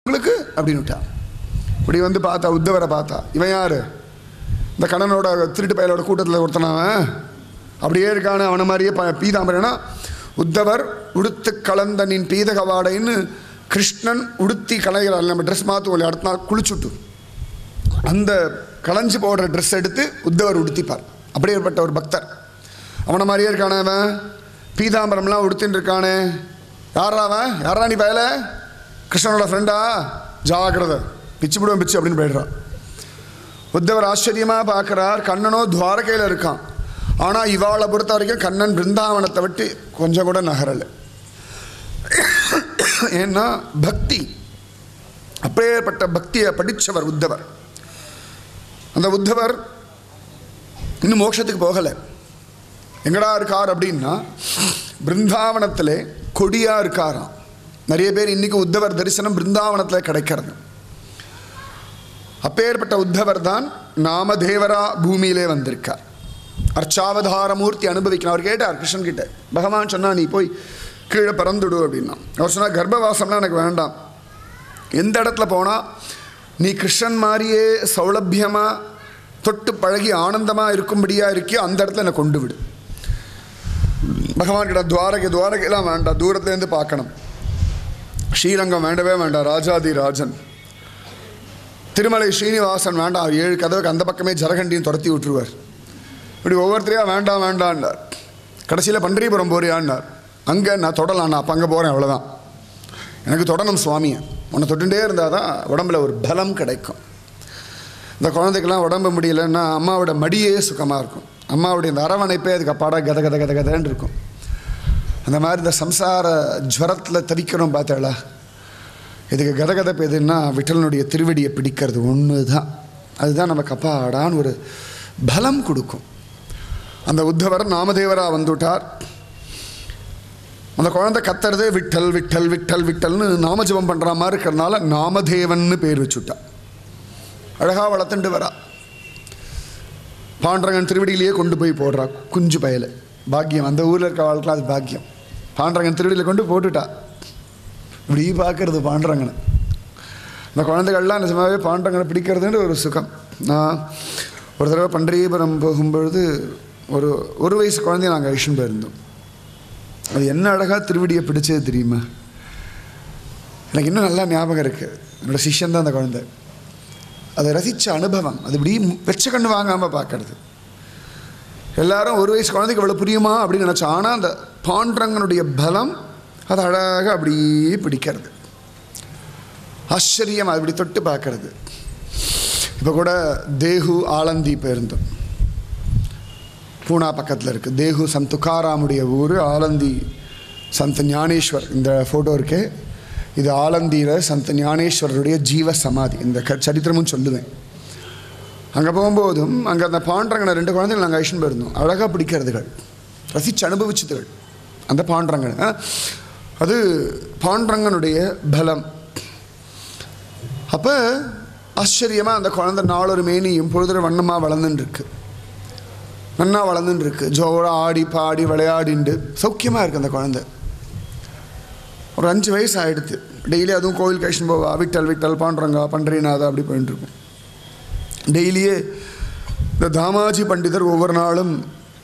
உங்களுக்கு அப்படின்னு விட்டான் இப்படி வந்து பார்த்தா உத்தவரை பார்த்தா இவன் யாரு இந்த கண்ணனோட திருட்டு பயலோட கூட்டத்தில் ஒருத்தனவன் அப்படியே இருக்கானு அவனை மாதிரியே ப பீதாம்பரனா உத்தவர் உடுத்து கலந்த நின் பீதக வாடைன்னு கிருஷ்ணன் உடுத்தி கலைகிறார் நம்ம ட்ரெஸ் மாற்றுவோம் அடுத்த நாள் குளிச்சுட்டு அந்த களைஞ்சு போடுற ட்ரெஸ் எடுத்து உத்தவர் உடுத்திப்பார் அப்படியேப்பட்ட ஒரு பக்தர் அவனை மாதிரியே இருக்கானே அவன் பீதாம்பரம்லாம் உடுத்தின்னு இருக்கானே யாரா அவன் யாரா நீ பயல கிருஷ்ணனோட ஃப்ரெண்டா ஜாகிரதை பிச்சு விடுவேன் பிச்சு அப்படின்னு போயிடுறான் உத்தவர் ஆச்சரியமாக பார்க்குறார் கண்ணனோ துவாரகையில் இருக்கான் ஆனால் இவாளை பொறுத்த வரைக்கும் கண்ணன் பிருந்தாவனத்தை விட்டு கொஞ்சம் கூட நகரலை ஏன்னா பக்தி அப்பேற்பட்ட பக்தியை படித்தவர் உத்தவர் அந்த உத்தவர் இன்னும் மோட்சத்துக்கு போகலை எங்கடா இருக்கார் அப்படின்னா பிருந்தாவனத்தில் கொடியா இருக்காராம் நிறைய பேர் இன்னைக்கு உத்தவர் தரிசனம் பிருந்தாவனத்தில் கிடைக்கிறது அப்பேற்பட்ட உத்தவர் தான் நாமதேவரா பூமியிலே வந்திருக்கார் அர்ச்சாவதாரமூர்த்தி அனுபவிக்கணும் அவர் கேட்டார் கிருஷ்ணன் கிட்ட பகவான் சொன்னா நீ போய் கீழே பறந்துடு அப்படின்னா அவர் சொன்னார் கர்ப்பவாசம்லாம் எனக்கு வேண்டாம் எந்த இடத்துல போனால் நீ கிருஷ்ணன் மாதிரியே சௌலபியமாக தொட்டு பழகி ஆனந்தமாக இருக்கும்படியாக இருக்கியோ அந்த இடத்துல என்னை கொண்டு விடு பகவான் கிட்ட துவாரகை துவாரகைலாம் வேண்டாம் தூரத்துலேருந்து பார்க்கணும் ஸ்ரீரங்கம் வேண்டவே வேண்டாம் ராஜாதி ராஜன் திருமலை ஸ்ரீனிவாசன் வேண்டாம் அவர் ஏழு கதவுக்கு அந்த பக்கமே ஜரகண்டியும் துரத்தி விட்டுருவார் இப்படி ஒவ்வொருத்தரையா வேண்டாம் வேண்டான்னார் கடைசியில் பண்டரிபுரம் போறியான்னார் அங்கே நான் தொடலாம் நான் அப்போ அங்கே போகிறேன் அவ்வளோதான் எனக்கு தொடணும் சுவாமியை உன்னை தொட்டுட்டே இருந்தால் தான் உடம்புல ஒரு பலம் கிடைக்கும் இந்த குழந்தைக்கெல்லாம் உடம்பு முடியலன்னா அம்மாவோட மடியே சுகமாக இருக்கும் அம்மாவுடைய இந்த அரவணைப்பே அதுக்கு அப்பாடா கத கத கத கதன்னு இருக்கும் அந்த மாதிரி இந்த சம்சார ஜுவரத்தில் தவிக்கிறோம் பார்த்தாளா இதுக்கு கதகதப்பு எதுன்னா விட்டலனுடைய திருவடியை பிடிக்கிறது ஒன்று தான் அதுதான் நமக்கு அப்பாடான்னு ஒரு பலம் கொடுக்கும் அந்த உத்தவர் நாமதேவராக வந்துவிட்டார் அந்த குழந்தை கத்துறது விட்டல் விட்டல் விட்டல் விட்டல்னு நாமஜபம் பண்ணுற மாதிரி இருக்கிறதுனால நாமதேவன்னு பேர் வச்சுட்டா அழகாக வளர்த்துண்டு வரா பாண்டரங்கன் திருவடியிலேயே கொண்டு போய் போடுறா குஞ்சு பயல பாக்கியம் அந்த ஊரில் இருக்க வாழ்க்கை அது பாக்கியம் பாண்டரங்கன் திருவடியில் கொண்டு போட்டுட்டா இப்படி பார்க்கறது பாண்டரங்கனை இந்த குழந்தைகள்லாம் நிஜமாகவே பாண்டரங்கனை பிடிக்கிறதுன்ற ஒரு சுகம் நான் ஒரு தடவை பண்டரீபுரம் போகும்பொழுது ஒரு ஒரு வயசு குழந்தைய நாங்கள் அழிச்சுட்டு போயிருந்தோம் அது என்ன அழகாக திருவடியை பிடிச்சது தெரியுமா எனக்கு இன்னும் நல்லா ஞாபகம் இருக்குது என்னோட சிஷ்யன் தான் அந்த குழந்தை அதை ரசித்த அனுபவம் அது இப்படி வெச்ச கண்ணு வாங்காமல் பார்க்கறது எல்லாரும் ஒரு வயசு குழந்தைக்கு இவ்வளோ புரியுமா அப்படின்னு நினச்சோம் ஆனால் அந்த பாண்டரங்கனுடைய பலம் அது அழகாக அப்படியே பிடிக்கிறது ஆச்சரியம் அது இப்படி தொட்டு பார்க்கறது இப்போ கூட தேகு ஆலந்தி போயிருந்தோம் பூனா பக்கத்தில் இருக்குது தேகு சந்த் துக்காராமுடைய ஊர் ஆலந்தி சந்த் ஞானேஸ்வர் இந்த ஃபோட்டோ இருக்கே இது ஆலந்தியில் சந்த் ஞானேஸ்வரருடைய ஜீவ சமாதி இந்த க சரித்திரமும் சொல்லுவேன் அங்கே போகும்போதும் அங்கே அந்த பாண்டரங்கனை ரெண்டு குழந்தைகள் நாங்கள் ஐஷன் போயிருந்தோம் அழகாக பிடிக்கிறதுகள் ரசித்து அனுபவிச்சதுகள் அந்த பாண்டரங்கனை ஆ, அது பாண்டரங்கனுடைய பலம் அப்போ ஆச்சரியமாக அந்த குழந்தை நாளொரு மேனியும் பொழுதுற வண்ணமாக வளர்ந்துன்னு இருக்கு நன்னா வளர்ந்துன்னு இருக்கு ஜோரா ஆடி பாடி விளையாடிண்டு சௌக்கியமாக இருக்குது அந்த குழந்தை ஒரு அஞ்சு வயசு ஆகிடுது டெய்லி அதுவும் கோவில் கழிச்சுன்னு போவா விட்டல் விட்டல் பாண்டுறங்க பண்டரிநாதா அப்படி போயிட்டு இருக்கும் டெய்லியே இந்த தாமாஜி பண்டிதர் ஒவ்வொரு நாளும்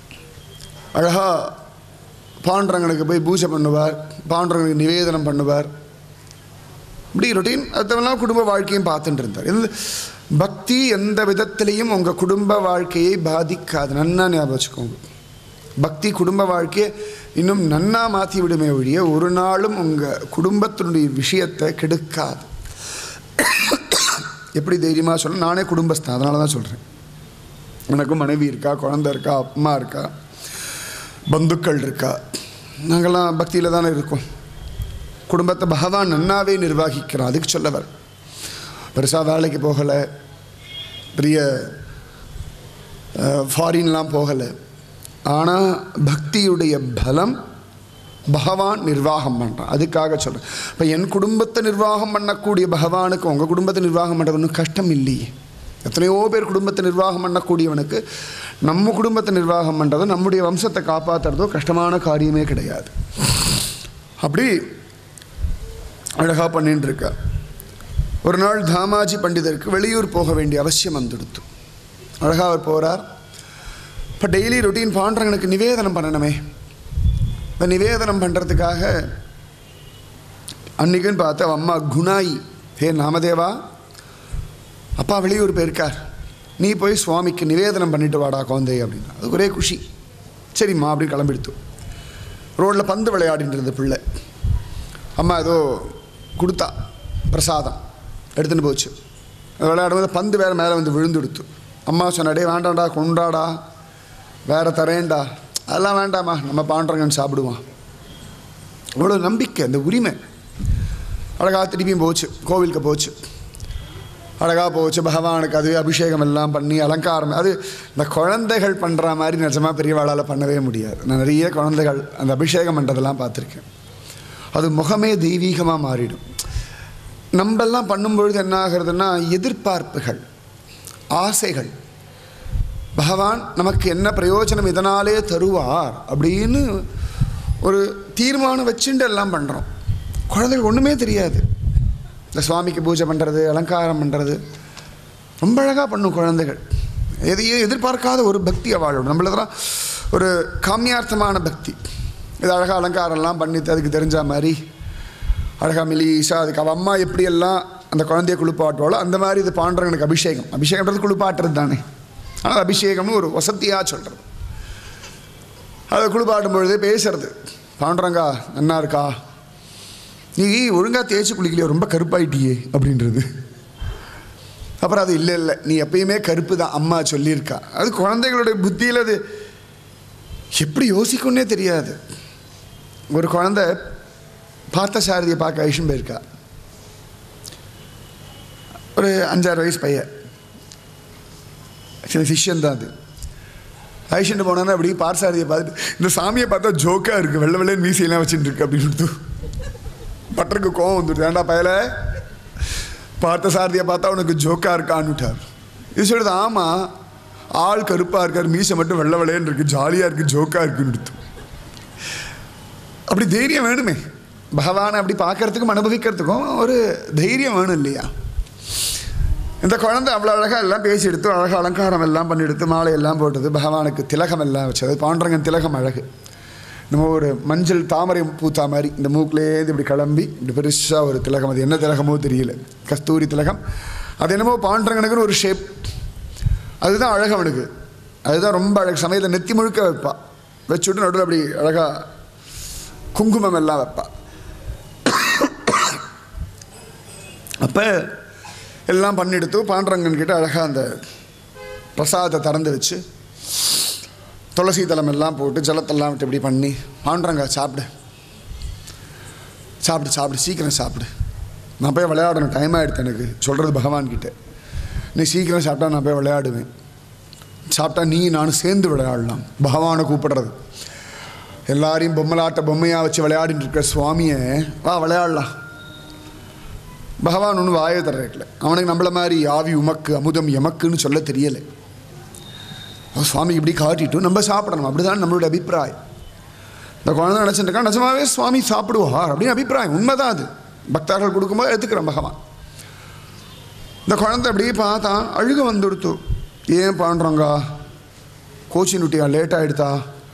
அழகாக பாண்டரங்கனுக்கு போய் பூஜை பண்ணுவார் பாண்டரங்கனுக்கு நிவேதனம் பண்ணுவார் இப்படி ரொட்டீன் அதெல்லாம் குடும்ப வாழ்க்கையும் பார்த்துட்டு இருந்தார் இந்த பக்தி எந்த விதத்திலையும் உங்கள் குடும்ப வாழ்க்கையை பாதிக்காது நன்னா ஞாபகம் வச்சுக்கோங்க பக்தி குடும்ப வாழ்க்கையை இன்னும் நன்னா மாற்றி விடுமே ஒழிய ஒரு நாளும் உங்கள் குடும்பத்தினுடைய விஷயத்தை கெடுக்காது எப்படி தைரியமாக சொல்ல நானே குடும்பஸ்தன் அதனால தான் சொல்கிறேன் எனக்கும் மனைவி இருக்கா குழந்தை இருக்கா அம்மா இருக்கா பந்துக்கள் இருக்கா நாங்கள்லாம் பக்தியில் தானே இருக்கோம் குடும்பத்தை பகவான் நன்னாவே நிர்வகிக்கிறான் அதுக்கு சொல்லவர் பெருசாக வேலைக்கு போகலை பெரிய ஃபாரின்லாம் போகலை ஆனால் பக்தியுடைய பலம் பகவான் நிர்வாகம் பண்ணுறான் அதுக்காக சொல்கிறேன் இப்போ என் குடும்பத்தை நிர்வாகம் பண்ணக்கூடிய பகவானுக்கு உங்கள் குடும்பத்தை நிர்வாகம் பண்ணுறது ஒன்றும் கஷ்டம் இல்லையே எத்தனையோ பேர் குடும்பத்தை நிர்வாகம் பண்ணக்கூடியவனுக்கு நம்ம குடும்பத்தை நிர்வாகம் பண்ணுறதோ நம்முடைய வம்சத்தை காப்பாற்றுறதோ கஷ்டமான காரியமே கிடையாது அப்படி அழகாக பண்ணிட்டு இருக்கா ஒரு நாள் தாமாஜி பண்டிதருக்கு வெளியூர் போக வேண்டிய அவசியம் வந்துடுத்து அழகாக அவர் போகிறார் இப்போ டெய்லி ரொட்டீன் பாண்டவனுக்கு நிவேதனம் பண்ணணுமே இந்த நிவேதனம் பண்ணுறதுக்காக அன்றைக்குன்னு பார்த்து அவன் அம்மா குணாயி ஹே நாமதேவா அப்பா வெளியூர் போயிருக்கார் நீ போய் சுவாமிக்கு நிவேதனம் பண்ணிட்டு வாடா குழந்தை அப்படின்னா அது ஒரே குஷி சரிம்மா அப்படி கிளம்பிடுத்து ரோட்டில் பந்து விளையாடிட்டு இருந்த பிள்ளை அம்மா ஏதோ கொடுத்தா பிரசாதம் எடுத்துன்னு போச்சு அது விளையாடும்போது பந்து வேறு மேலே வந்து விழுந்துடுத்து அம்மா சொன்னாடே வேண்டாம்டா கொண்டாடா வேற தரேன்டா அதெல்லாம் வேண்டாம்மா நம்ம பாண்டரங்கன்னு சாப்பிடுவான் அவ்வளோ நம்பிக்கை அந்த உரிமை அழகாக திருப்பியும் போச்சு கோவிலுக்கு போச்சு அழகாக போச்சு பகவானுக்கு அது அபிஷேகம் எல்லாம் பண்ணி அலங்காரம் அது இந்த குழந்தைகள் பண்ணுற மாதிரி நிஜமாக பெரியவாளால் பண்ணவே முடியாது நான் நிறைய குழந்தைகள் அந்த அபிஷேகம் பண்ணுறதெல்லாம் பார்த்துருக்கேன் அது முகமே தெய்வீகமாக மாறிடும் நம்மெல்லாம் பண்ணும்பொழுது என்ன ஆகுறதுன்னா எதிர்பார்ப்புகள் ஆசைகள் பகவான் நமக்கு என்ன பிரயோஜனம் இதனாலே தருவார் அப்படின்னு ஒரு தீர்மானம் வச்சுட்டு எல்லாம் பண்ணுறோம் குழந்தைகள் ஒன்றுமே தெரியாது இந்த சுவாமிக்கு பூஜை பண்ணுறது அலங்காரம் பண்ணுறது ரொம்ப அழகாக பண்ணும் குழந்தைகள் எதையும் எதிர்பார்க்காத ஒரு பக்தி அவளோட நம்மளதெல்லாம் ஒரு காமியார்த்தமான பக்தி இது அழகாக அலங்காரம்லாம் பண்ணி அதுக்கு தெரிஞ்ச மாதிரி அழகாக மிலிசா அதுக்கு அவள் அம்மா எப்படியெல்லாம் அந்த குழந்தைய குளிப்பாட்டுவாளோ அந்த மாதிரி இது பாண்டவனுக்கு அபிஷேகம் அபிஷேகம்ன்றது குளிப்பாட்டுறது தானே ஆனால் அபிஷேகம்னு ஒரு வசதியாக சொல்கிறது அதை குளிப்பாட்டும் பொழுது பேசுறது பாண்டரங்கா என்ன இருக்கா நீ ஒழுங்காக தேய்ச்சி குளிக்கலையோ ரொம்ப கருப்பாயிட்டியே அப்படின்றது அப்புறம் அது இல்லை இல்லை நீ எப்பயுமே கருப்பு தான் அம்மா சொல்லியிருக்கா அது குழந்தைகளுடைய புத்தியில் அது எப்படி யோசிக்கும்னே தெரியாது ஒரு குழந்தை பார்த்த சாரதியை பார்க்க ஐஷன் போயிருக்கா ஒரு அஞ்சாறு வயசு பையன் சில சிஷ்யன் தான் அது ஐஷன் போனோன்னா அப்படி பார்சாரதியை பார்த்துட்டு இந்த சாமியை பார்த்தா ஜோக்காக இருக்குது வெள்ளை வெள்ளை மீசையெல்லாம் வச்சுட்டு இருக்கு அப்படின்னு பட்டருக்கு கோவம் வந்துடுது ஏன்டா பயல பார்த்த சாரதியை பார்த்தா உனக்கு ஜோக்கா இருக்கான்னுட்டார் இது சொல்லுது ஆமாம் ஆள் கருப்பாக இருக்கார் மீசை மட்டும் வெள்ளை வெள்ளையன்னு இருக்கு ஜாலியாக இருக்குது ஜோக்காக இருக்குன்னு அப்படி தைரியம் வேணுமே பகவானை அப்படி பார்க்கறதுக்கும் அனுபவிக்கிறதுக்கும் ஒரு தைரியம் வேணும் இல்லையா இந்த குழந்தை அவ்வளோ அழகாக எல்லாம் பேசி எடுத்து அழகாக அலங்காரம் எல்லாம் பண்ணி எடுத்து மாலை எல்லாம் போட்டது பகவானுக்கு திலகம் எல்லாம் வச்சது பாண்டரங்கன் திலகம் அழகு நம்ம ஒரு மஞ்சள் தாமரை பூத்தா மாதிரி இந்த மூக்கிலேருந்து இப்படி கிளம்பி இப்படி பெருசாக ஒரு திலகம் அது என்ன திலகமோ தெரியல கஸ்தூரி திலகம் அது என்னமோ பாண்டரங்கனுக்குன்னு ஒரு ஷேப் அதுதான் அழகு அவனுக்கு அதுதான் ரொம்ப அழகு சமயத்தில் நெத்தி முழுக்க வைப்பா வச்சுட்டு நடுவில் அப்படி அழகாக குங்குமம் எல்லாம் வைப்பா அப்போ எல்லாம் பண்ணிடுத்து பாண்டரங்கன் கிட்ட அழகாக அந்த பிரசாதத்தை திறந்து வச்சு துளசி தலம் எல்லாம் போட்டு ஜலத்தெல்லாம் விட்டு இப்படி பண்ணி பாண்டரங்க சாப்பிடு சாப்பிடு சாப்பிடு சீக்கிரம் சாப்பிடு நான் போய் விளையாடணும் டைம் ஆகிடுது எனக்கு சொல்கிறது பகவான் கிட்ட நீ சீக்கிரம் சாப்பிட்டா நான் போய் விளையாடுவேன் சாப்பிட்டா நீ நானும் சேர்ந்து விளையாடலாம் பகவானை கூப்பிடுறது எல்லாரையும் பொம்மலாட்ட பொம்மையாக வச்சு விளையாடிட்டு இருக்கிற சுவாமியை வா விளையாடலாம் பகவான் ஒன்றும் வாயை தர்றதில்ல அவனுக்கு நம்மள மாதிரி ஆவி உமக்கு அமுதம் எமக்குன்னு சொல்ல தெரியலை அவன் சுவாமி இப்படி காட்டிட்டு நம்ம சாப்பிடணும் அப்படிதான் நம்மளுடைய அபிப்பிராயம் இந்த குழந்தை நினச்சிட்டு இருக்கா நிஜமாவே சுவாமி சாப்பிடுவார் அப்படின்னு அபிப்பிராயம் உண்மைதான் அது பக்தர்கள் கொடுக்கும்போது எடுத்துக்கிறேன் பகவான் இந்த குழந்தை அப்படியே பார்த்தான் அழுக வந்துடுத்து ஏன் பண்ணுறோங்க கோச்சின்னுட்டியா லேட் ஆகிடுதா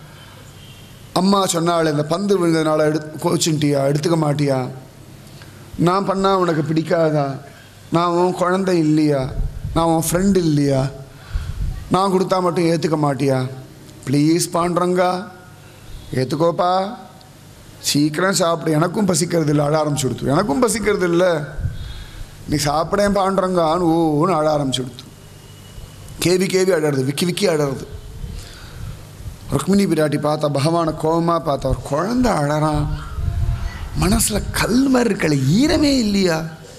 அம்மா சொன்னாள் இந்த பந்து விழுந்ததுனால எடு கோச்சின்ட்டியா எடுத்துக்க மாட்டியா நான் பண்ணால் உனக்கு பிடிக்காதா நான் உன் குழந்தை இல்லையா நான் உன் ஃப்ரெண்டு இல்லையா நான் கொடுத்தா மட்டும் ஏற்றுக்க மாட்டியா ப்ளீஸ் பாண்டுறங்கா ஏற்றுக்கோப்பா சீக்கிரம் சாப்பிடு எனக்கும் பசிக்கிறது இல்லை அழ ஆரம்பிச்சு கொடுத்து எனக்கும் பசிக்கிறது இல்லை நீ சாப்பிடேன் பாண்டுறங்கான்னு ஓன்னு அழ ஆரம்பிச்சு கொடுத்து கேவி கேவி அழறது விக்கி விக்கி அழறது ருக்மிணி பிராட்டி பார்த்தா பகவானை கோபமாக பார்த்தா ஒரு குழந்தை அழறான் மனசில் கல் மாதிரி இருக்கல ஈரமே இல்லையா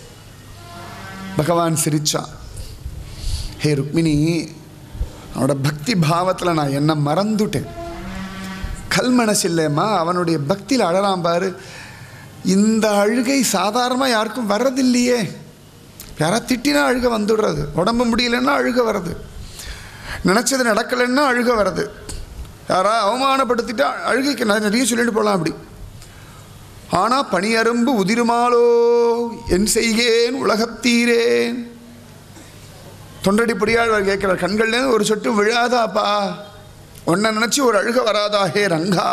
பகவான் சிரிச்சான் ஹே ருக்மிணி அவனோட பக்தி பாவத்தில் நான் என்ன மறந்துட்டேன் கல் மனசு இல்லைம்மா அவனுடைய பக்தியில் அழறான் பாரு இந்த அழுகை சாதாரணமாக யாருக்கும் வர்றதில்லையே யாராவது திட்டினா அழுக வந்துடுறது உடம்பு முடியலன்னா அழுக வருது நினச்சது நடக்கலைன்னா அழுக வருது யாரா அவமானப்படுத்திட்டா அழுகைக்கு நான் நிறைய சொல்லிட்டு போகலாம் அப்படி ஆனா பனியரும்பு உதிருமாலோ என் செய்கேன் உலகத்தீரேன் தொண்டடி புரியாழ்வார் கேட்கிறார் கண்கள்லேருந்து ஒரு சொட்டு விழாதாப்பா உன்னை நினச்சி ஒரு அழுக வராதா ஹே ரங்கா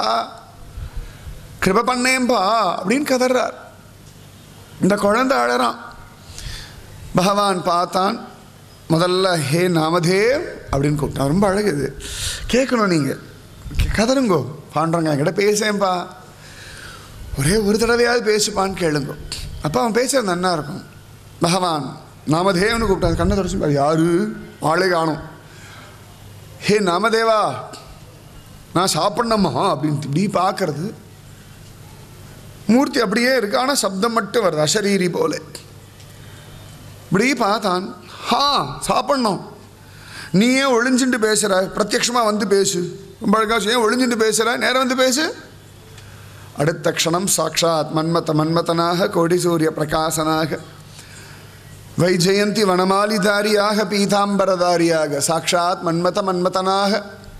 கிருப பண்ணேன்பா அப்படின்னு கதறார் இந்த குழந்தை அழறான் பகவான் பார்த்தான் முதல்ல ஹே நாமதேவ் அப்படின்னு கூப்பிட்டான் ரொம்ப அழகு இது கேட்கணும் நீங்கள் கதருங்கோ பாண்டுறங்க என்கிட்ட பேசேன்பா ஒரே ஒரு தடவையாவது பேசுப்பான்னு கேளுங்க அப்போ அவன் பேசுறது நன்னா இருக்கும் பகவான் நாமதேவனு கூப்பிட்டான் கண்ணை தொடச்சு யாரு ஆளே காணும் ஹே நாமதேவா நான் சாப்பிட்ணம்மா அப்படின்னு இப்படி பார்க்கறது மூர்த்தி அப்படியே இருக்கு ஆனால் சப்தம் மட்டும் வருது அசரீரி போல இப்படி பார்த்தான் ஹா சாப்பிட்ணும் நீ ஏன் ஒளிஞ்சுட்டு பேசுகிற பிரத்யக்ஷமாக வந்து பேசு ரொம்ப அழகாச்சு ஏன் ஒளிஞ்சுட்டு பேசுகிற நேரம் வந்து பேசு அடுத்த க்ஷணம் சாட்சாத் மன்மத மன்மதனாக கோடி சூரிய பிரகாசனாக வைஜெயந்தி வனமாலிதாரியாக பீதாம்பரதாரியாக சாட்சாத் மன்மத மன்மதனாக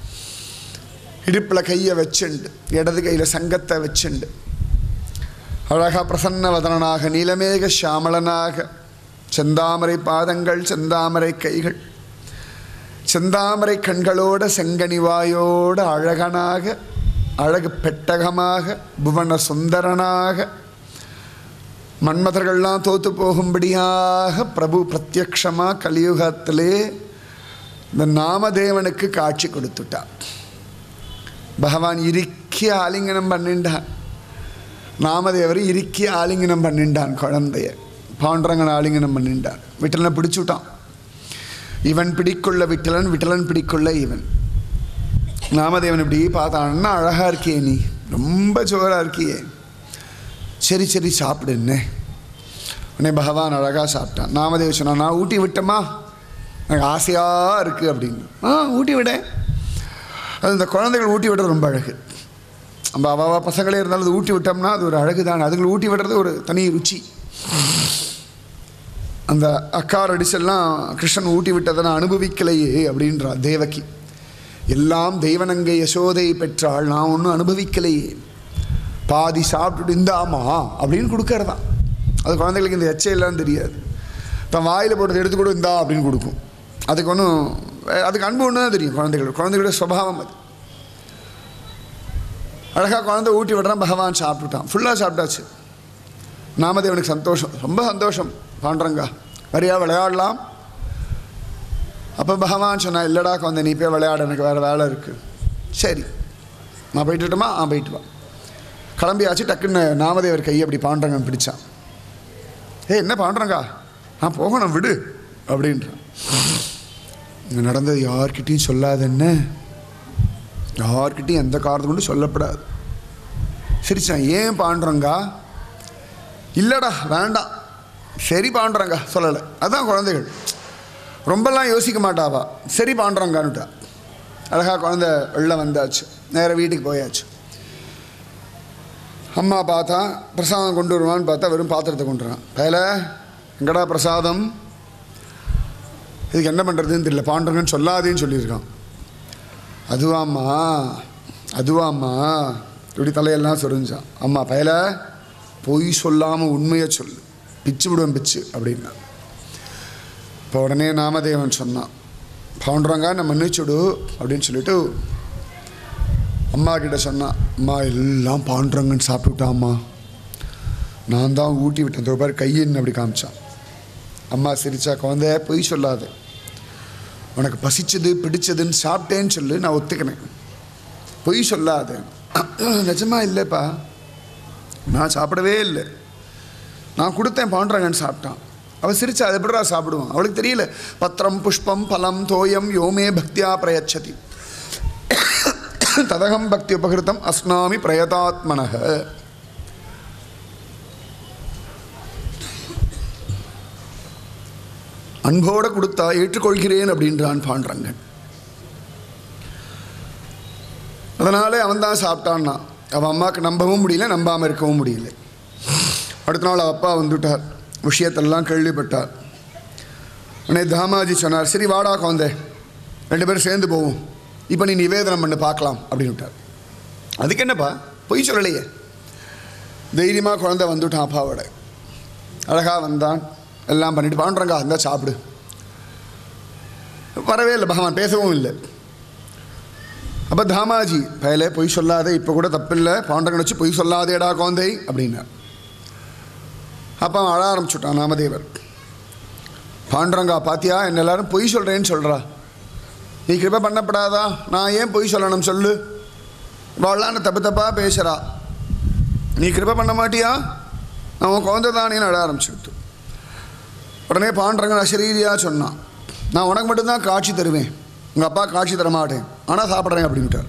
இடுப்பில் கையை வச்சுண்டு இடது கையில் சங்கத்தை வச்சுண்டு அழகா பிரசன்னவதனாக நீலமேக சியாமளனாக செந்தாமரை பாதங்கள் செந்தாமரை கைகள் செந்தாமரை கண்களோட செங்கனிவாயோட அழகனாக அழகு பெட்டகமாக புவன சுந்தரனாக மன்மதர்கள்லாம் தோத்து போகும்படியாக பிரபு பிரத்யக்ஷமாக கலியுகத்திலே இந்த நாமதேவனுக்கு காட்சி கொடுத்துட்டான் பகவான் இறுக்கி ஆலிங்கனம் பண்ணிண்டான் நாமதேவர் இறுக்கி ஆலிங்கனம் பண்ணிண்டான் குழந்தைய பாண்டரங்கன் ஆலிங்கனம் பண்ணிண்டான் விட்டலனை பிடிச்சு விட்டான் இவன் பிடிக்குள்ள விட்டலன் விட்டலன் பிடிக்குள்ள இவன் நாமதேவன் இப்படி பார்த்தான் அண்ணா அழகா இருக்கியே நீ ரொம்ப ஜோரா இருக்கியே சரி சரி சாப்பிடு என்ன உடனே பகவான் அழகாக சாப்பிட்டான் நாமதேவ சொன்னா நான் ஊட்டி விட்டேம்மா எனக்கு ஆசையாக இருக்குது அப்படின்னு ஆ ஊட்டி விடேன் அது இந்த குழந்தைகள் ஊட்டி விடுறது ரொம்ப அழகு நம்ம அவாவா பசங்களே இருந்தாலும் அது ஊட்டி விட்டோம்னா அது ஒரு அழகு தான் அதுங்களை ஊட்டி விடுறது ஒரு தனி ருச்சி அந்த அக்கார் அடிச்செல்லாம் கிருஷ்ணன் ஊட்டி விட்டதை நான் அனுபவிக்கலையே அப்படின்றா தேவகி எல்லாம் தெய்வனங்கை யசோதை பெற்றாள் நான் ஒன்றும் அனுபவிக்கலையே பாதி சாப்பிட்டுட்டு இந்தாமா அப்படின்னு கொடுக்கறதான் அது குழந்தைகளுக்கு இந்த எச்சையெல்லாம் தெரியாது தன் வாயில் போட்டதை எடுத்து கூட இந்தா அப்படின்னு கொடுக்கும் அதுக்கு ஒன்றும் அதுக்கு அன்பு ஒன்று தான் தெரியும் குழந்தைகள் குழந்தைகளோட சுபாவம் அது அழகாக குழந்தை ஊட்டி விடுறான் பகவான் சாப்பிட்டுட்டான் ஃபுல்லாக சாப்பிட்டாச்சு நாமதேவனுக்கு சந்தோஷம் ரொம்ப சந்தோஷம் பாண்டரங்கா வரியா விளையாடலாம் அப்போ பகவான் சொன்னா இல்லைடா குழந்தை நீ போய் விளையாட எனக்கு வேறு வேலை இருக்குது சரி நான் போயிட்டுட்டுமா ஆ போயிட்டு வா கிளம்பியாச்சு டக்குன்னு நாமதேவர் கையை அப்படி பாண்டரங்கன் பிடிச்சான் ஏ என்ன பாண்டரங்கா நான் போகணும் விடு அப்படின்றான் இங்கே நடந்தது யார்கிட்டையும் சொல்லாத என்ன யார்கிட்டையும் எந்த காரணத்தை கொண்டு சொல்லப்படாது சிரிச்சான் ஏன் பாண்டுறங்கா இல்லைடா வேண்டாம் சரி பாண்டுறங்கா சொல்லலை அதான் குழந்தைகள் ரொம்பலாம் யோசிக்க மாட்டாவா சரி பாண்டுறங்கான்னுட்டா அழகா குழந்தை வெளில வந்தாச்சு நேராக வீட்டுக்கு போயாச்சு அம்மா பார்த்தா பிரசாதம் கொண்டு வருவான்னு பார்த்தா வெறும் பாத்திரத்தை கொண்டு வரான் பயல எங்கடா பிரசாதம் இதுக்கு என்ன பண்ணுறதுன்னு தெரியல பாண்டுறங்கன்னு சொல்லாதேன்னு சொல்லியிருக்கான் அதுவாம்மா அதுவாம்மா இப்படி தலையெல்லாம் சொரிஞ்சான் அம்மா பயல பொய் சொல்லாமல் உண்மையை சொல்லு பிச்சு விடுவேன் பிச்சு அப்படின்னா இப்போ உடனே நாமதேவன் சொன்னான் பவுண்டரங்க நான் மன்னிச்சுடு அப்படின்னு சொல்லிட்டு அம்மா கிட்ட சொன்னான் அம்மா எல்லாம் பாண்டுறங்கன்னு சாப்பிட்டுட்டாம்மா நான் தான் ஊட்டி விட்டேன் இந்த பாரு கையின்னு அப்படி காமிச்சான் அம்மா சிரிச்சா குழந்தை பொய் சொல்லாது உனக்கு பசிச்சது பிடிச்சதுன்னு சாப்பிட்டேன்னு சொல்லு நான் ஒத்துக்கினேன் பொய் சொல்லாத நிஜமா இல்லைப்பா நான் சாப்பிடவே இல்லை நான் கொடுத்தேன் பாண்டுறாங்கன்னு சாப்பிட்டான் அவள் சிரிச்சா அது எப்படிடா சாப்பிடுவான் அவளுக்கு தெரியல பத்திரம் புஷ்பம் பலம் தோயம் யோமே பக்தியா பிரயச்சதி ததகம் பக்தி உபகிருத்தம் அஸ்னாமி பிரயதாத்மனக அன்போட கொடுத்தா ஏற்றுக்கொள்கிறேன் அப்படின்றான் பாண்டரங்கன் அதனாலே அவன் தான் சாப்பிட்டான்னா அவன் அம்மாவுக்கு நம்பவும் முடியல நம்பாமல் இருக்கவும் முடியல அடுத்த நாள் அவ அப்பா வந்துட்டார் விஷயத்தெல்லாம் கேள்விப்பட்டார் உடனே தாமாஜி சொன்னார் சரி வாடா குழந்தை ரெண்டு பேரும் சேர்ந்து போவோம் இப்போ நீ நிவேதனம் பண்ணி பார்க்கலாம் அப்படின்னு விட்டார் அதுக்கு என்னப்பா பொய் சொல்லலையே தைரியமாக குழந்தை வந்துட்டான் அப்பாவோட அழகாக வந்தான் எல்லாம் பண்ணிட்டு பாண்டுறங்கா இருந்தால் சாப்பிடு வரவே இல்லை பகவான் பேசவும் இல்லை அப்போ தாமாஜி பயலே பொய் சொல்லாதே இப்போ கூட தப்பில்லை பாண்டங்கன் வச்சு பொய் சொல்லாதேடா குழந்தை அப்படின்னார் அப்போ அவன் அழ ஆரம்பிச்சுட்டான் நாமதேவர் பாண்டுறங்கா பாத்தியா என்ன எல்லாரும் பொய் சொல்கிறேன்னு சொல்கிறா நீ கிருபை பண்ணப்படாதா நான் ஏன் பொய் சொல்லணும் சொல்லு இவாளான்னு தப்பு தப்பாக பேசுகிறா நீ கிருபை பண்ண மாட்டியா நான் உன் குழந்தை தானேன்னு அழ ஆரம்பிச்சுட்டு உடனே பாண்டரங்கன் அசரீரியாக சொன்னான் நான் உனக்கு மட்டும்தான் காட்சி தருவேன் உங்கள் அப்பா காட்சி தர மாட்டேன் ஆனால் சாப்பிட்றேன் அப்படின்ட்டார்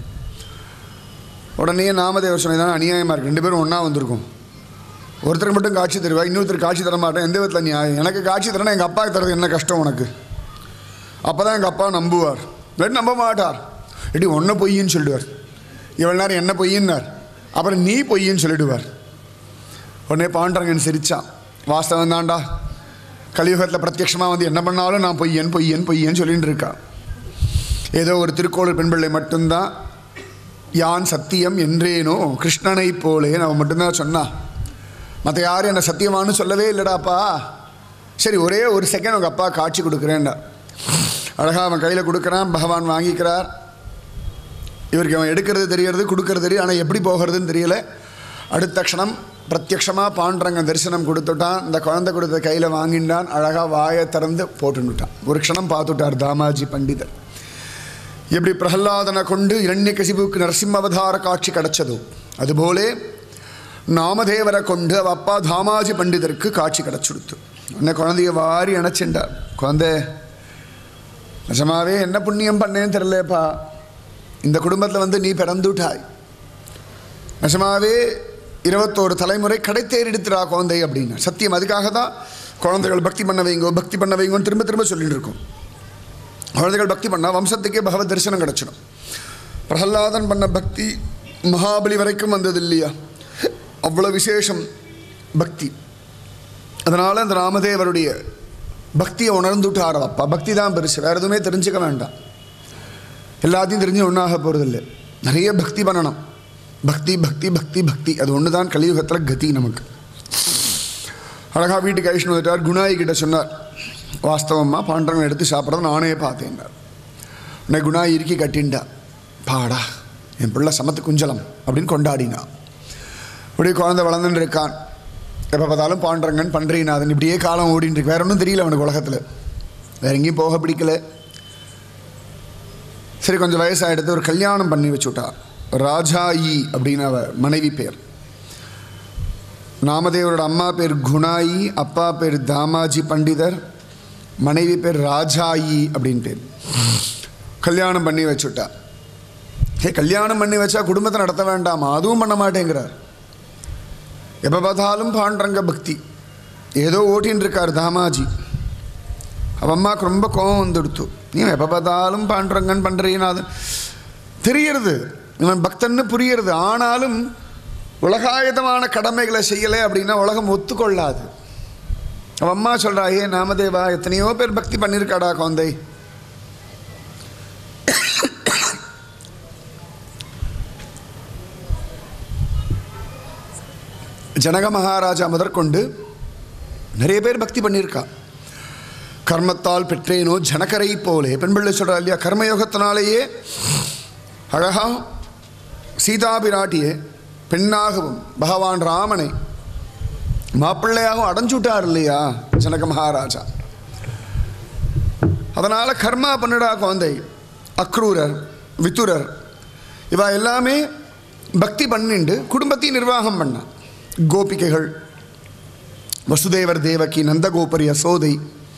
உடனே நாமதேவர் சொன்னதான் அநியாயமாக இருக்கு ரெண்டு பேரும் ஒன்றா வந்திருக்கும் ஒருத்தருக்கு மட்டும் காட்சி தருவா இன்னொருத்தர் காட்சி தர மாட்டேன் எந்த விதத்தில் நியாயம் எனக்கு காட்சி தரேன்னா எங்கள் அப்பாவுக்கு தரது என்ன கஷ்டம் உனக்கு அப்போ தான் எங்கள் அப்பா நம்புவார் இல்லாட்டி நம்ப மாட்டார் இடி ஒன்றை பொய்யின்னு சொல்லிடுவார் இவ்வளோ நேரம் என்ன பொய்யின்னார் அப்புறம் நீ பொய்யின்னு சொல்லிடுவார் உடனே பாண்டரங்கன் சிரிச்சான் வாஸ்தவம் தான்டா கலியுகத்தில் பிரத்யட்சமாக வந்து என்ன பண்ணாலும் நான் பொய்யன் பொய்யன் பொய்யன் சொல்லிட்டு இருக்கான் ஏதோ ஒரு திருக்கோளூர் பெண் பிள்ளை மட்டும்தான் யான் சத்தியம் என்றேனோ கிருஷ்ணனை போலே அவன் மட்டும்தான் சொன்னா மற்ற யாரும் என்னை சத்தியமானு சொல்லவே இல்லைடாப்பா சரி ஒரே ஒரு செகண்ட் உங்கள் அப்பா காட்சி கொடுக்குறேன்டா அழகாக அவன் கையில் கொடுக்குறான் பகவான் வாங்கிக்கிறார் இவருக்கு அவன் எடுக்கிறது தெரியறது கொடுக்கறது தெரியும் ஆனால் எப்படி போகிறதுன்னு தெரியல அடுத்த க்ஷணம் பிரத்யக்ஷமாக பாண்டரங்க தரிசனம் கொடுத்துட்டான் இந்த குழந்தை கொடுத்த கையில் வாங்கிட்டான் அழகாக வாயை திறந்து போட்டுட்டான் ஒரு க்ஷணம் பார்த்துட்டார் தாமாஜி பண்டிதர் எப்படி பிரகலாதனை கொண்டு இரண்ய கசிபுக்கு நரசிம்ம அவதார காட்சி கிடைச்சதோ அதுபோலே நாமதேவரை கொண்டு அவ அப்பா தாமாஜி பண்டிதருக்கு காட்சி கிடச்சுடுத்து உன்னை குழந்தைய வாரி அணைச்சிண்டார் குழந்தை நிஜமாவே என்ன புண்ணியம் பண்ணேன்னு தெரியலப்பா இந்த குடும்பத்தில் வந்து நீ பிறந்துட்டாய் நிஜமாவே இருபத்தோரு தலைமுறை கடைத்தேறிடுத்துறா குழந்தை அப்படின்னு சத்தியம் அதுக்காக தான் குழந்தைகள் பக்தி பண்ண வைங்கோ பக்தி பண்ண வைங்கோன்னு திரும்ப திரும்ப சொல்லிட்டு இருக்கோம் குழந்தைகள் பக்தி பண்ணால் வம்சத்துக்கே பகவத் தரிசனம் கிடச்சிடும் பிரகலாதன் பண்ண பக்தி மகாபலி வரைக்கும் வந்தது இல்லையா அவ்வளோ விசேஷம் பக்தி அதனால் அந்த ராமதேவருடைய பக்தியை உணர்ந்துட்டார் அப்பா பக்தி தான் பெருசு வேறு எதுவுமே தெரிஞ்சுக்க வேண்டாம் எல்லாத்தையும் தெரிஞ்சு ஒன்றாக போகிறதில்ல நிறைய பக்தி பண்ணணும் பக்தி பக்தி பக்தி பக்தி அது ஒன்று தான் கலியுகத்தில் கதி நமக்கு அழகாக வீட்டுக்கு ஐஷ்ணு வந்துட்டார் குணாயி கிட்ட சொன்னார் வாஸ்தவமாக பாண்டவன் எடுத்து சாப்பிட்றத நானே பார்த்தேன்னார் உன்னை குணாயி இறுக்கி கட்டின்டா பாடா என் பிள்ளை சமத்து குஞ்சலம் அப்படின்னு கொண்டாடினா இப்படியே குழந்தை வளர்ந்துன்னு இருக்கான் எப்போ பார்த்தாலும் பாண்டரங்கன் பண்றீநாதன் இப்படியே காலம் ஓடின்னு இருக்கு வேற ஒன்றும் தெரியல அவனுக்கு உலகத்தில் வேற எங்கேயும் போக பிடிக்கல சரி கொஞ்சம் வயசாகிடுத்து ஒரு கல்யாணம் பண்ணி வச்சுட்டா ராஜாயி அப்படின்னு அவ மனைவி பேர் நாமதேவரோட அம்மா பேர் குணாயி அப்பா பேர் தாமாஜி பண்டிதர் மனைவி பேர் ராஜாயி அப்படின்னு பேர் கல்யாணம் பண்ணி வச்சுட்டா ஏ கல்யாணம் பண்ணி வச்சா குடும்பத்தை நடத்த வேண்டாமா அதுவும் பண்ண மாட்டேங்கிறார் எப்போ பார்த்தாலும் பாண்டரங்க பக்தி ஏதோ ஓட்டின்னு இருக்கார் தாமாஜி அவ அம்மாவுக்கு ரொம்ப கோபம் வந்துடுத்து நீ எப்போ பார்த்தாலும் பாண்டரங்கன் பண்ணுறீன்னு அது தெரியறது இவன் பக்தன்னு புரியறது ஆனாலும் உலகாயுதமான கடமைகளை செய்யலை அப்படின்னா உலகம் ஒத்துக்கொள்ளாது அவன் அம்மா சொல்கிறா ஏ நாமதேவா எத்தனையோ பேர் பக்தி பண்ணியிருக்காடா குழந்தை ஜனக மகாராஜா முதற்கொண்டு நிறைய பேர் பக்தி பண்ணியிருக்கா கர்மத்தால் பெற்றேனோ ஜனகரை போலே பெண் பிள்ளை சொல்கிறா இல்லையா கர்மயோகத்தினாலேயே அழகா சீதா பிராட்டியை பெண்ணாகவும் பகவான் ராமனை மாப்பிள்ளையாகவும் அடைஞ்சு விட்டார் இல்லையா ஜனக மகாராஜா அதனால் கர்மா பண்ணுடா குழந்தை அக்ரூரர் வித்துரர் இவா எல்லாமே பக்தி பண்ணிண்டு குடும்பத்தையும் நிர்வாகம் பண்ணான் கோபிகைகள் வசுதேவர் தேவகி நந்தகோபரி யசோதை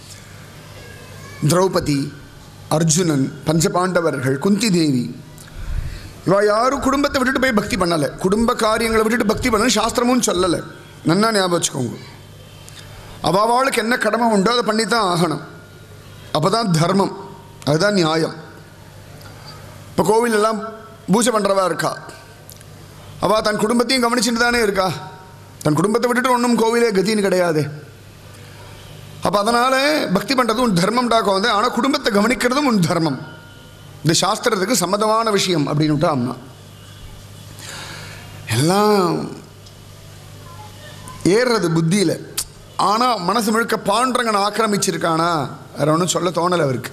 திரௌபதி அர்ஜுனன் பஞ்சபாண்டவர்கள் குந்தி தேவி இவா யாரும் குடும்பத்தை விட்டுட்டு போய் பக்தி பண்ணலை குடும்ப காரியங்களை விட்டுட்டு பக்தி பண்ண சாஸ்திரமும் சொல்லலை நன்னா ஞாபகம் வச்சுக்கோங்க அவாவாளுக்கு என்ன கடமை உண்டோ அதை பண்ணி தான் ஆகணும் அப்போ தான் தர்மம் அதுதான் நியாயம் இப்போ கோவிலெல்லாம் பூஜை பண்ணுறவா இருக்கா அவள் தன் குடும்பத்தையும் கவனிச்சுட்டு தானே இருக்கா தன் குடும்பத்தை விட்டுட்டு ஒன்றும் கோவிலே கத்தின்னு கிடையாது அப்போ அதனால் பக்தி பண்ணுறது உன் தர்மம்டா வந்து ஆனால் குடும்பத்தை கவனிக்கிறதும் உன் தர்மம் இந்த சாஸ்திரத்துக்கு சம்மதமான விஷயம் அப்படின்னுட்டா அம்மா எல்லாம் ஏறுறது புத்தியில் ஆனால் மனசு முழுக்க பாண்டரங்கன் ஆக்கிரமிச்சிருக்கானா வேற ஒன்றும் சொல்ல தோணலை அவருக்கு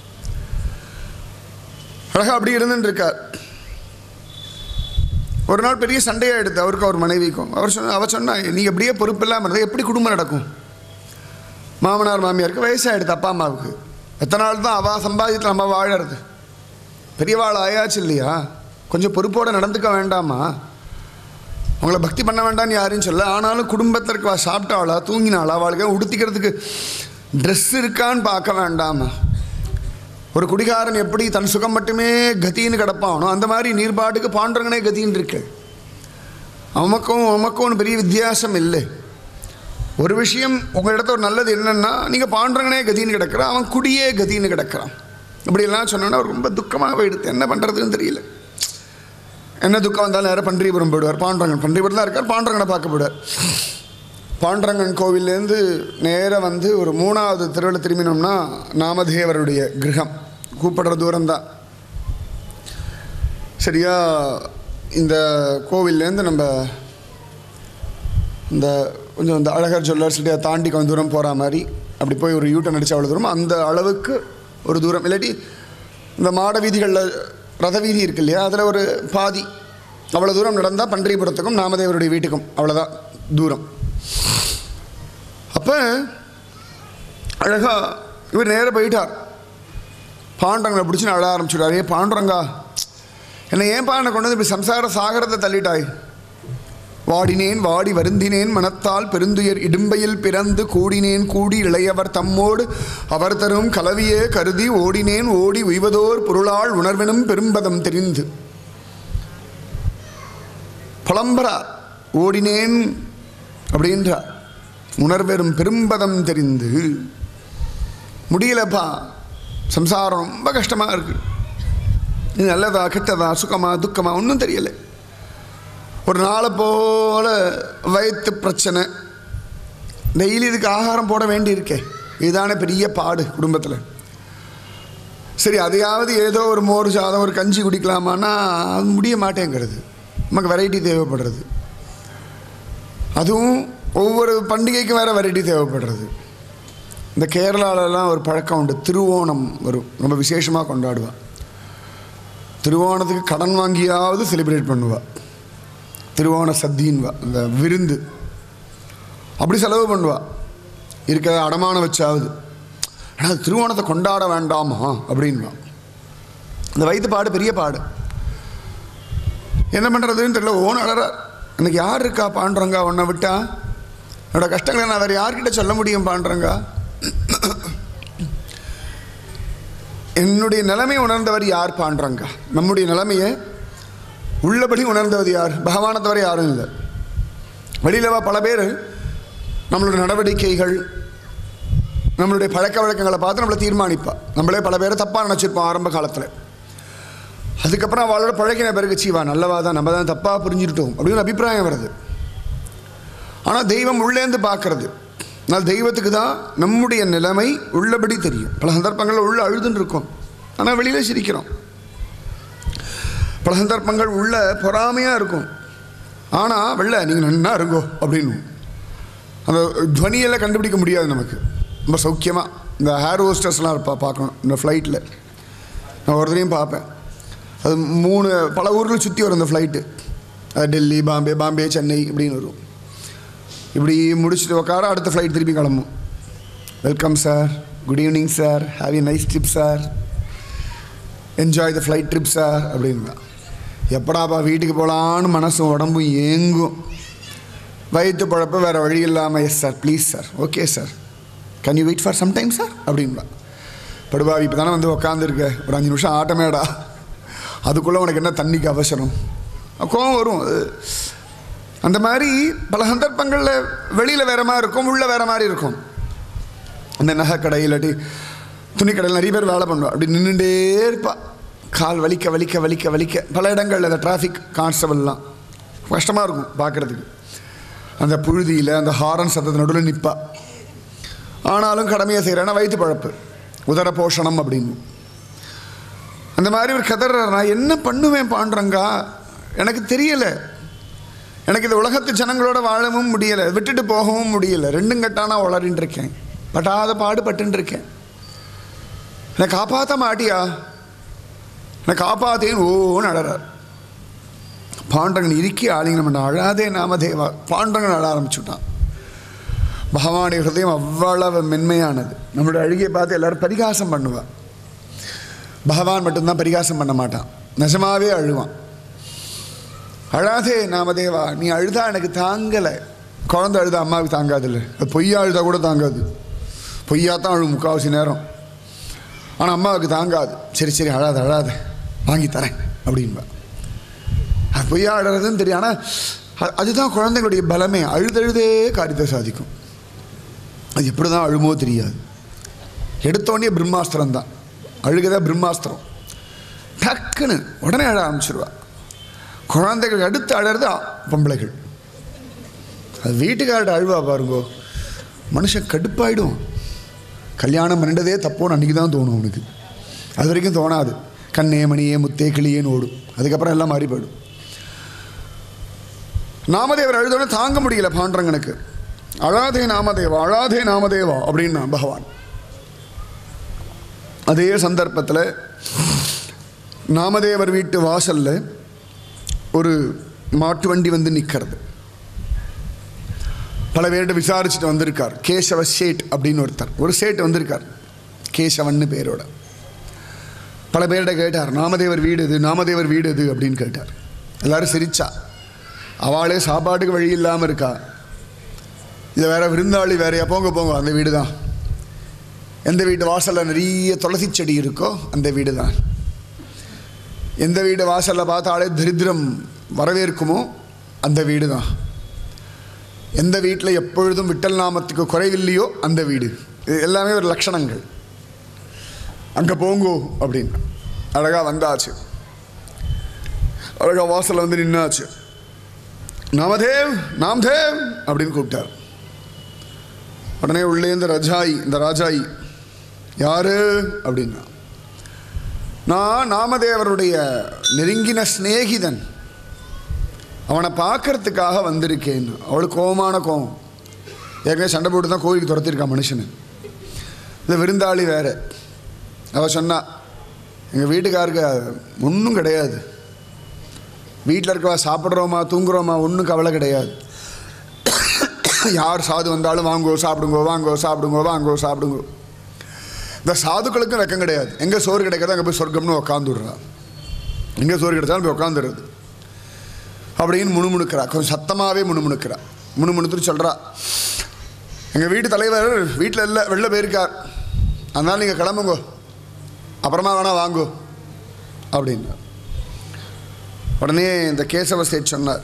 அழகா அப்படி இருந்துட்டு இருக்கார் ஒரு நாள் பெரிய சண்டையாக எடுத்து அவருக்கு அவர் மனைவிக்கும் அவர் சொன்ன அவ சொன்னா நீ எப்படியே பொறுப்பு இல்லாமல் இருந்தால் எப்படி குடும்பம் நடக்கும் மாமனார் மாமியாருக்கு வயசாகிடுது அப்பா அம்மாவுக்கு எத்தனை நாள் தான் அவள் சம்பாதியத்தில் நம்ம வாழறது பெரியவாள் ஆயாச்சு இல்லையா கொஞ்சம் பொறுப்போடு நடந்துக்க வேண்டாமா அவங்கள பக்தி பண்ண வேண்டாம்னு யாரையும் சொல்ல ஆனாலும் குடும்பத்திற்கு அவள் சாப்பிட்டாளா தூங்கினாளா அவளுக்கு உடுத்திக்கிறதுக்கு ட்ரெஸ் இருக்கான்னு பார்க்க வேண்டாமா ஒரு குடிகாரன் எப்படி தன் சுகம் மட்டுமே கத்தின்னு கிடப்பானோ அந்த மாதிரி நீர்பாட்டுக்கு பாண்டவங்கனே கத்தின்னு இருக்கு அவமக்கும் அவமக்கும் பெரிய வித்தியாசம் இல்லை ஒரு விஷயம் உங்களிடத்த ஒரு நல்லது என்னன்னா நீங்கள் பாண்டவங்கனே கதின்னு கிடக்கிறான் அவன் குடியே கதின்னு கிடக்கிறான் இப்படியெல்லாம் சொன்னோன்னா அவர் ரொம்ப துக்கமாக போயிடுது என்ன பண்ணுறதுன்னு தெரியல என்ன துக்கம் வந்தாலும் நேரம் பன்றிபுரம் போயிடுவார் பாண்டரங்கன் பன்றிபுரம் தான் இருக்கார் பாண்டரங்கனை பார்க்க போயிடுவார் பாண்டரங்கன் கோவில்லேருந்து நேராக வந்து ஒரு மூணாவது திருவிழா திரும்பினோம்னா நாமதேவருடைய கிரகம் கூப்பிடுற தூரம்தான் சரியா இந்த கோவில்லேருந்து நம்ம இந்த கொஞ்சம் இந்த அழகர் ஜுவல்லர்ஸ் கிட்டே தாண்டி கொஞ்சம் தூரம் போகிற மாதிரி அப்படி போய் ஒரு யூட்டன் அடிச்சு அவ்வளோ தூரம் அந்த அளவுக்கு ஒரு தூரம் இல்லாட்டி இந்த மாட வீதிகளில் ரத வீதி இருக்கு இல்லையா அதில் ஒரு பாதி அவ்வளோ தூரம் நடந்தால் பன்றிபுரத்துக்கும் நாமதேவருடைய வீட்டுக்கும் அவ்வளோதான் தூரம் அப்போ அழகா இவர் நேராக போயிட்டார் பாண்டவங்களை பிடிச்சி அழ ஆரம்பிச்சுட்டார் ஏ பாண்டவங்கா என்னை ஏன் பாண்டை கொண்டு வந்து இப்படி சம்சார சாகரத்தை தள்ளிட்டாய் வாடினேன் வாடி வருந்தினேன் மனத்தால் பெருந்துயர் இடும்பையில் பிறந்து கூடினேன் கூடி இளையவர் தம்மோடு அவர் தரும் கலவியே கருதி ஓடினேன் ஓடி உய்வதோர் பொருளால் உணர்வெனும் பெரும்பதம் தெரிந்து புலம்புறார் ஓடினேன் அப்படின்றார் உணர்வெறும் பெரும்பதம் தெரிந்து முடியலப்பா சம்சாரம் ரொம்ப கஷ்டமாக இருக்கு இது நல்லதா கெட்டதா சுகமா துக்கமா ஒன்றும் தெரியலை ஒரு நாளை போல வயிற்று பிரச்சனை டெய்லி இதுக்கு ஆகாரம் போட வேண்டியிருக்கே இதுதானே பெரிய பாடு குடும்பத்தில் சரி அதையாவது ஏதோ ஒரு மோர் சாதம் ஒரு கஞ்சி குடிக்கலாமான்னா அது முடிய மாட்டேங்கிறது நமக்கு வெரைட்டி தேவைப்படுறது அதுவும் ஒவ்வொரு பண்டிகைக்கும் வேறு வெரைட்டி தேவைப்படுறது இந்த கேரளாலலாம் ஒரு பழக்கம் உண்டு திருவோணம் வரும் ரொம்ப விசேஷமாக கொண்டாடுவா திருவோணத்துக்கு கடன் வாங்கியாவது செலிப்ரேட் பண்ணுவா திருவோண சத்தின்வா அந்த விருந்து அப்படி செலவு பண்ணுவா இருக்க அடமானம் வச்சாவது ஆனால் திருவோணத்தை கொண்டாட வேண்டாமா அப்படின்வா இந்த வயிற்று பாடு பெரிய பாடு என்ன பண்ணுறதுன்னு தெரியல ஓன் அழறார் எனக்கு யார் இருக்கா பாண்டுறங்க உன்னை விட்டா என்னோட கஷ்டங்களை நான் வேறு யார்கிட்ட சொல்ல முடியும் பாண்டுறங்க என்னுடைய நிலைமை உணர்ந்தவர் யார் பாண்டுறங்க நம்முடைய நிலைமையை உள்ளபடி உணர்ந்தவது யார் பகவானை தவிர யாரும் இல்லை வெளியிலவா பல பேர் நம்மளுடைய நடவடிக்கைகள் நம்மளுடைய பழக்க வழக்கங்களை பார்த்து நம்மளை தீர்மானிப்பா நம்மளே பல பேரை தப்பாக நினச்சிருப்போம் ஆரம்ப காலத்தில் அதுக்கப்புறம் அவளோட பழகின பிறகு சீவா நல்லவா தான் நம்ம தான் தப்பாக புரிஞ்சுக்கிட்டோம் அப்படின்னு அபிப்பிராயம் வருது ஆனால் தெய்வம் உள்ளேந்து பார்க்கறது ஆனால் தெய்வத்துக்கு தான் நம்முடைய நிலைமை உள்ளபடி தெரியும் பல சந்தர்ப்பங்களில் உள்ள அழுதுன்னு இருக்கும் ஆனால் வெளியில் சிரிக்கிறோம் பல சந்தர்ப்பங்கள் உள்ள பொறாமையாக இருக்கும் ஆனால் வெளில நீங்கள் நன்னா இருங்கோ அப்படின்னு அந்த துவனியெல்லாம் கண்டுபிடிக்க முடியாது நமக்கு ரொம்ப சௌக்கியமாக இந்த ஹேர் ஹோஸ்டர்ஸ்லாம் இருப்பா பார்க்கணும் இந்த ஃப்ளைட்டில் நான் ஒரு தடையும் பார்ப்பேன் அது மூணு பல ஊர்கள் சுற்றி வரும் இந்த ஃப்ளைட்டு அது டெல்லி பாம்பே பாம்பே சென்னை இப்படின்னு வரும் இப்படி முடிச்சுட்டு உட்கார அடுத்த ஃப்ளைட் திருப்பி கிளம்பும் welcome sir good evening sir have a nice trip sir enjoy the flight trip sir அப்படின்னா எப்படாப்பா வீட்டுக்கு போகலான்னு மனசும் உடம்பும் ஏங்கும் வயிற்று பழப்ப வேறு வழி இல்லாமல் yes sir please sir okay sir can you wait for some time sir அப்படின்பா படுபாவி இப்போ தானே வந்து உக்காந்துருக்க ஒரு அஞ்சு நிமிஷம் ஆட்டமேடா அதுக்குள்ளே உனக்கு என்ன தண்ணிக்கு அவசரம் கோவம் வரும் அது அந்த மாதிரி பல சந்தர்ப்பங்களில் வெளியில் வேறு மாதிரி இருக்கும் உள்ளே வேறு மாதிரி இருக்கும் அந்த நகைக்கடை இல்லாட்டி துணிக்கடையில் நிறைய பேர் வேலை பண்ணுவா அப்படி நின்றுட்டே இருப்பா கால் வலிக்க வலிக்க வலிக்க வலிக்க பல இடங்களில் அந்த டிராஃபிக் கான்ஸ்டபிள்லாம் கஷ்டமாக இருக்கும் பார்க்குறதுக்கு அந்த புழுதியில் அந்த ஹாரன் சத்தத்து நடுவில் நிற்பா ஆனாலும் கடமையை செய்கிறேன்னா வயிற்று பழப்பு உதர போஷணம் அப்படின்னு அந்த மாதிரி ஒரு கதற நான் என்ன பண்ணுவேன் பாண்டுறங்கா எனக்கு தெரியலை எனக்கு இந்த உலகத்து ஜனங்களோட வாழவும் முடியலை விட்டுட்டு போகவும் முடியலை ரெண்டும் கட்டானா உளறின்னு இருக்கேன் பட்டாத பாடுபட்டுன்னு இருக்கேன் என்னை காப்பாற்ற மாட்டியா என்னை காப்பாத்தேன்னு ஓன்னு அழறார் பாண்டங்கன் இறுக்கி ஆலிங்கனம் பண்ண அழாதே நாம தேவா பாண்டங்கன் அழ ஆரம்பிச்சுட்டான் பகவானுடைய ஹிருதயம் அவ்வளவு மென்மையானது நம்மளுடைய அழுகியை பார்த்து எல்லாரும் பரிகாசம் பண்ணுவா பகவான் மட்டும்தான் பரிகாசம் பண்ண மாட்டான் நிஜமாவே அழுவான் அழாதே நாமதேவா நீ அழுதா எனக்கு தாங்கலை குழந்தை அழுதா அம்மாவுக்கு தாங்காதுல்ல அது பொய்யா அழுதா கூட தாங்காது பொய்யா தான் அழும் முக்கால்வாசி நேரம் ஆனால் அம்மாவுக்கு தாங்காது சரி சரி அழாத அழாத வாங்கி தரேன் அப்படின்பா அது பொய்யா அழுறதுன்னு தெரியும் ஆனால் அ- அதுதான் குழந்தைங்களுடைய பலமே அழுதழுதே காரியத்தை சாதிக்கும் அது எப்படி தான் அழுமோ தெரியாது எடுத்தோடனே பிரம்மாஸ்திரம் தான் அழுகதா பிரம்மாஸ்திரம் டக்குன்னு உடனே அழ ஆரம்பிச்சிருவா குழந்தைகள் அடுத்து அழறது ஆ- பொம்பளைகள் அது வீட்டுக்கார்ட்ட அழுவா பாருங்கோ மனுஷன் கடுப்பாயிடும் கல்யாணம் பண்ணிட்டதே தப்போன்னு அன்றைக்கி தான் தோணும் அவனுக்கு அது வரைக்கும் தோணாது கண்ணே மணியே முத்தே கிளியேன்னு ஓடும் அதுக்கப்புறம் எல்லாம் மாறி போயிடும் நாமதேவர் அழுதோடனே தாங்க முடியல பாண்டரங்கனுக்கு அழாதே நாமதேவா அழாதே நாமதேவா அப்படின்னா பகவான் அதே சந்தர்ப்பத்தில் நாமதேவர் வீட்டு வாசல்ல ஒரு மாட்டு வண்டி வந்து நிற்கிறது பல பேர்கிட்ட விசாரிச்சுட்டு வந்திருக்கார் கேசவ சேட் அப்படின்னு ஒருத்தர் ஒரு சேட் வந்திருக்கார் கேசவன்னு பேரோட பல பேர்கிட்ட கேட்டார் நாமதேவர் வீடு இது நாமதேவர் வீடு இது அப்படின்னு கேட்டார் எல்லாரும் சிரிச்சா அவளே சாப்பாட்டுக்கு வழி இல்லாமல் இருக்கா இதை வேற விருந்தாளி வேறையா போங்க போங்க அந்த வீடு தான் எந்த வீட்டு வாசலில் நிறைய துளசி செடி இருக்கோ அந்த வீடு தான் எந்த வீடு வாசலில் பார்த்தாலே தரித்திரம் வரவேற்குமோ அந்த வீடு தான் எந்த வீட்டில் எப்பொழுதும் விட்டல் நாமத்துக்கு குறைவில்லையோ அந்த வீடு இது எல்லாமே ஒரு லட்சணங்கள் அங்கே போங்கோ அப்படின்னு அழகாக வந்தாச்சு அழகாக வாசலில் வந்து நின்னாச்சு நாமதேவ் நாம்தேவ் அப்படின்னு கூப்பிட்டார் உடனே உள்ளே இந்த ரஜாயி இந்த ராஜாயி யாரு அப்படின்னா நான் நாமதேவருடைய நெருங்கின சிநேகிதன் அவனை பார்க்கறதுக்காக வந்திருக்கேன் அவளுக்கு கோபமான கோபம் ஏற்கனவே சண்டை போட்டு தான் கோயிலுக்கு துரத்திருக்கான் மனுஷனு இந்த விருந்தாளி வேற அவள் சொன்னா எங்கள் வீட்டுக்காருக்கு ஒன்றும் கிடையாது வீட்டில் இருக்கவா சாப்பிட்றோமா தூங்குறோமா ஒன்றும் கவலை கிடையாது யார் சாது வந்தாலும் வாங்கோ சாப்பிடுங்கோ வாங்கோ சாப்பிடுங்கோ வாங்கோ சாப்பிடுங்கோ இந்த சாதுக்களுக்கும் வெக்கம் கிடையாது எங்கே சோறு கிடைக்காதோ அங்கே போய் சொர்க்கம்னு உக்காந்துடுறா எங்கே சோறு கிடைச்சாலும் போய் உட்காந்துடுறது அப்படின்னு முணுமுணுக்கிறா கொஞ்சம் சத்தமாகவே முணுமுணுக்கிறா முணுமுணுத்துட்டு சொல்கிறா எங்கள் வீட்டு தலைவர் வீட்டில் இல்லை வெளில போயிருக்கார் அதனால் நீங்கள் கிளம்புங்கோ அப்புறமா வேணா வாங்கோ அப்படின்னு உடனே இந்த கேசவ சேட் சொன்னார்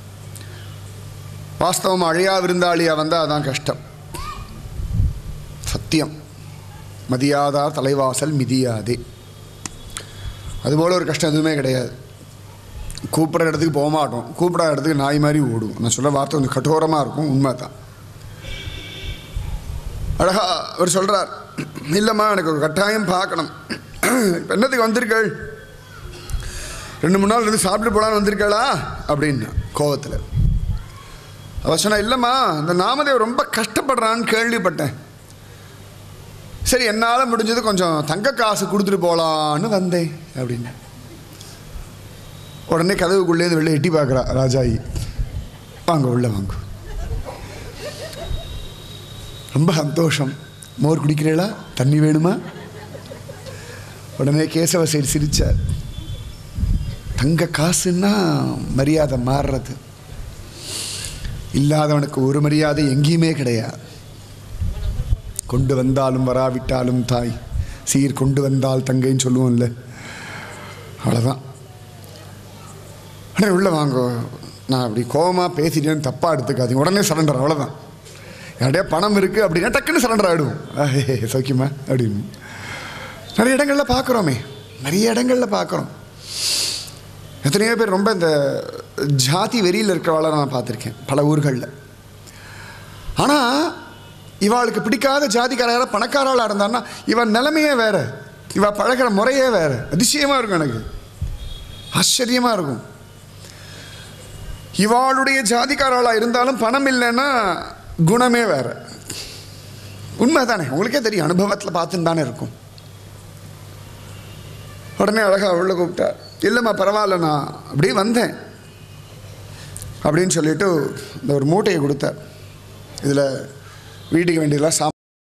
வாஸ்தவம் அழையா விருந்தாளியா வந்தால் அதான் கஷ்டம் சத்தியம் மதியாதார் தலைவாசல் மிதியாதே அதுபோல் ஒரு கஷ்டம் எதுவுமே கிடையாது கூப்பிட்ற இடத்துக்கு போக மாட்டோம் கூப்பிடாத இடத்துக்கு நாய் மாதிரி ஓடும் நான் சொல்ல வார்த்தை கொஞ்சம் கட்டோரமாக இருக்கும் உண்மை தான் அழகா அவர் சொல்கிறார் இல்லைம்மா எனக்கு ஒரு கட்டாயம் பார்க்கணும் இப்போ என்னத்துக்கு வந்திருக்கள் ரெண்டு மூணு நாள் இருந்து சாப்பிட்டு போலான்னு வந்திருக்காளா அப்படின்னா கோவத்தில் அவ சொன்னா இல்லைம்மா இந்த நாமதேவ் ரொம்ப கஷ்டப்படுறான்னு கேள்விப்பட்டேன் சரி என்னால் முடிஞ்சது கொஞ்சம் தங்க காசு கொடுத்துட்டு போகலான்னு வந்தேன் அப்படின்னு உடனே கதவுக்குள்ளேருந்து வெளில எட்டி பார்க்குறா ராஜாயி வாங்க உள்ள வாங்க ரொம்ப சந்தோஷம் மோர் குடிக்கிறீங்களா தண்ணி வேணுமா உடனே கேசவ சைடு சிரிச்சார் தங்க காசுன்னா மரியாதை மாறுறது இல்லாதவனுக்கு ஒரு மரியாதை எங்கேயுமே கிடையாது கொண்டு வந்தாலும் வராவிட்டாலும் தாய் சீர் கொண்டு வந்தால் தங்கைன்னு சொல்லுவோம்ல அவ்வளோதான் உடனே உள்ள வாங்க நான் அப்படி கோவமாக பேசிட்டேன்னு தப்பாக எடுத்துக்காதீங்க உடனே சரண்டர் அவ்வளோதான் யார்டையா பணம் இருக்குது அப்படின்னா டக்குன்னு சரண்டர் ஆகிடுவோம் ஆஹே சௌக்கியமா அப்படின்னு நிறைய இடங்களில் பார்க்குறோமே நிறைய இடங்களில் பார்க்குறோம் எத்தனையோ பேர் ரொம்ப இந்த ஜாதி வெறியில் இருக்கிறவளை நான் பார்த்துருக்கேன் பல ஊர்களில் ஆனால் இவாளுக்கு பிடிக்காத ஜாதிக்கார யாராவது பணக்காராளாக இருந்தான்னா இவன் நிலைமையே வேற இவ பழகிற முறையே வேற அதிசயமாக இருக்கும் எனக்கு ஆச்சரியமாக இருக்கும் இவாளுடைய ஜாதிக்காராளாக இருந்தாலும் பணம் இல்லைன்னா குணமே வேற உண்மை தானே உங்களுக்கே தெரியும் அனுபவத்தில் பார்த்துன்னு தானே இருக்கும் உடனே அழகாக உள்ள கூப்பிட்டார் இல்லைம்மா பரவாயில்ல நான் அப்படியே வந்தேன் அப்படின்னு சொல்லிட்டு இந்த ஒரு மூட்டையை கொடுத்தார் இதில் வீட்டுக்கு வேண்டியதெல்லாம் சாப்பிட்டு